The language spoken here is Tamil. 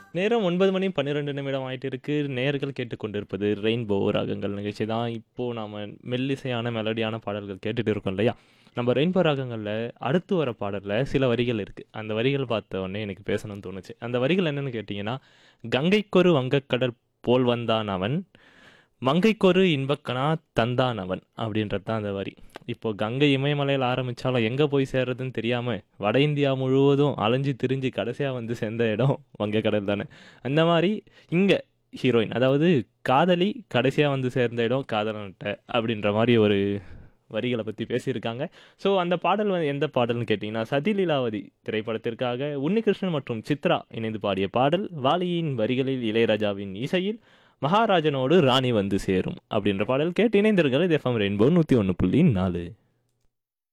நேரம் 9 மணி 12 நிமிடம் ஆயிட்டு இருக்கு. நேயர்கள் கேட்டுக்கொண்டிருப்பது ரெயின்போ ராகங்கள் நிகழ்ச்சி தான். இப்போ நாம மெல்லிசையான, மெலோடியான பாடல்கள் கேட்டுட்டு இருக்கோம் இல்லையா? நம்ம ரெயின்போ ராகங்கள்ல அடுத்து வர பாடல்ல சில வரிகள் இருக்கு. அந்த வரிகள் பார்த்த உடனே எனக்கு பேசணும்னு தோணுச்சு. அந்த வரிகள் என்னன்னு கேட்டீங்கன்னா, "கங்கைக்கொரு வங்கக்கடல் போல் வந்தான் அவன், மங்கைக்கொரு இன்பக்கனா தந்தான் அவன்" அப்படின்றது தான் அந்த வரி. இப்போ கங்கை இமயமலையில ஆரம்பிச்சாலும் எங்க போய் சேர்றதுன்னு தெரியாம வட இந்தியா முழுவதும் அலைஞ்சு திரிஞ்சு கடைசியா வந்து சேர்ந்த இடம் வங்கக்கடல் தானே. அந்த மாரி இங்க ஹீரோயின் அதாவது காதலி கடைசியா வந்து சேர்ந்த இடம் காதலன்ட்ட அப்படின்ற மாரி ஒரு வரிகள பத்தி பேசியிருக்காங்க. ஸோ அந்த பாடல் வந்து எந்த பாடல்னு கேட்டீங்கன்னா, சதி லீலாவதி திரைப்படத்திற்காக உன்னிகிருஷ்ணன் மற்றும் சித்ரா இணைந்து பாடிய பாடல். வாலியின் வரிகளில் இளையராஜாவின் இசையில் மகாராஜனோடு ராணி வந்து சேரும் அப்படின்ற பாடல் கேட்டு இணைந்திருங்கள். இது எஃப்எம் ரெயின்போ 101.4